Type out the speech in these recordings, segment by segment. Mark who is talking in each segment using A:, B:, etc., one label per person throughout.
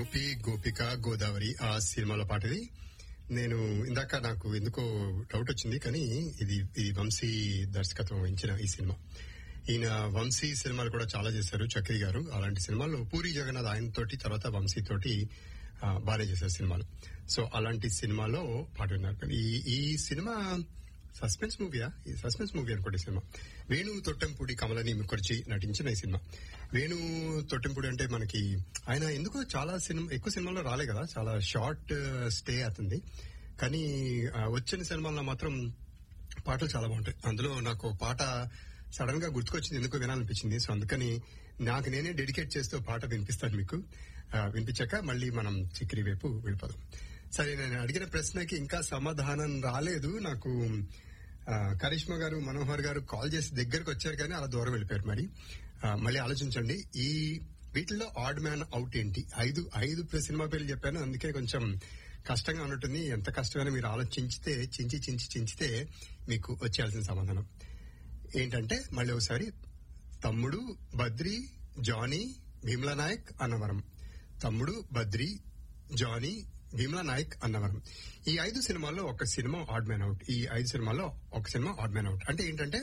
A: గోపి గోపిక గోదావరి ఆ సినిమాలో పాట ఇది నేను ఇందాక నాకు ఎందుకో డౌట్ వచ్చింది కానీ ఇది ఇది వంశీ దర్శకత్వం వహించిన ఈ సినిమా ఈయన వంశీ సినిమాలు కూడా చాలా చేశారు చక్రి గారు అలాంటి సినిమాల్లో పూరి జగన్నాథ్ ఆయన తోటి తర్వాత వంశీ తోటి ఆ, బాగానే చేశారు సినిమాలు సో అలాంటి సినిమాలో పాట విన్నారు కానీ ఈ ఈ సినిమా సస్పెన్స్ మూవీయా ఈ సస్పెన్స్ మూవీ అనుకోండి సినిమా వేణు తొట్టెంపూడి కమలని ముఖర్జీ నటించిన ఈ సినిమా వేణు తొట్టెంపూడి అంటే మనకి ఆయన ఎందుకో చాలా సినిమా ఎక్కువ సినిమాల్లో రాలే కదా చాలా షార్ట్ స్టే అవుతుంది కానీ ఆ, వచ్చిన సినిమాల్లో మాత్రం పాటలు చాలా బాగుంటాయి అందులో నాకు ఒక పాట సడన్ గా గుర్తుకొచ్చింది ఎందుకో వినాలనిపించింది సో అందుకని నాకు నేనే డెడికేట్ చేస్తూ పాట వినిపిస్తాను మీకు ఆ, వినిపించాక మళ్ళీ మనం చిక్కిరి వైపు వెళ్ళిపోదాం సరే నేను అడిగిన ప్రశ్నకి ఇంకా సమాధానం రాలేదు నాకు ఆ, కరిష్మా గారు మనోహర్ గారు కాల్ చేసి దగ్గరకు వచ్చారు కానీ అలా దూరం వెళ్ళిపోయారు మరి ఆ, మళ్ళీ ఆలోచించండి ఈ వీటిల్లో ఆడ్ మ్యాన్ అవుట్ ఏంటి ఐదు ఐదు ప్ర- సినిమా పేర్లు చెప్పాను అందుకే కొంచెం కష్టంగా ఉన్నట్టుంది ఎంత కష్టమైనా మీరు ఆలోచించితే చించి చించి చించితే మీకు వచ్చేయాల్సిన సమాధానం ఏంటంటే మళ్ళీ ఒకసారి తమ్ముడు బద్రి జానీ భీమ్లా నాయక్ అన్నవరం తమ్ముడు బద్రి జానీ భీమ్లా నాయక్ అన్నవరం ఈ ఐదు సినిమాల్లో ఒక సినిమా ఆడ్ మ్యాన్ అవుట్ ఈ ఐదు సినిమాల్లో ఒక సినిమా ఆడ్ మ్యాన్ అవుట్ అంటే ఏంటంటే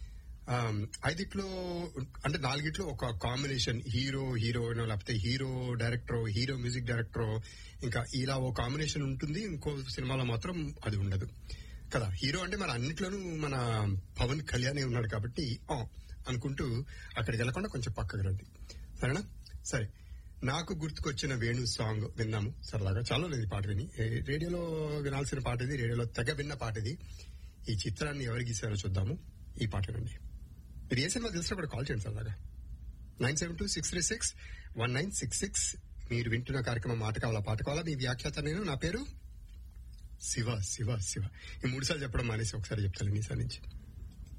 A: ఆమ్, ఐదిట్లో అంటే నాలుగిట్లో ఒక కాంబినేషన్ హీరో హీరోయిన్ లేకపోతే hero director hero music director ఇంకా ఇలా ఓ కాంబినేషన్ ఉంటుంది ఇంకో సినిమాలో మాత్రం అది ఉండదు కదా హీరో అంటే మన అన్నిట్లోనూ మన పవన్ కళ్యాణే ఉన్నాడు కాబట్టి ఆ అనుకుంటూ అక్కడికి వెళ్లకుండా కొంచెం పక్కకు రండి సరేనా సరే నాకు గుర్తుకొచ్చిన వేణు సాంగ్ విన్నాము సరదాగా చాలా లేదు ఈ పాట విని ఏ, రేడియోలో వినాల్సిన పాట ఇది రేడియోలో తెగ విన్న పాట ఇది ఈ చిత్రాన్ని ఎవరు గీశారో చూద్దాము ఈ పాట వినండి మీరు ఏ సినిమా తెలిసినా కూడా కాల్ చేయండి సరదాగా nine seven two six three six one nine six six మీరు వింటున్న కార్యక్రమం మాట కావాలా పాట కావాలా మీ వ్యాఖ్యాత నేను నా పేరు శివ శివ శివ ఈ మూడు సార్లు చెప్పడం మానేసి ఒకసారి చెప్తాను ఈసారి నుంచి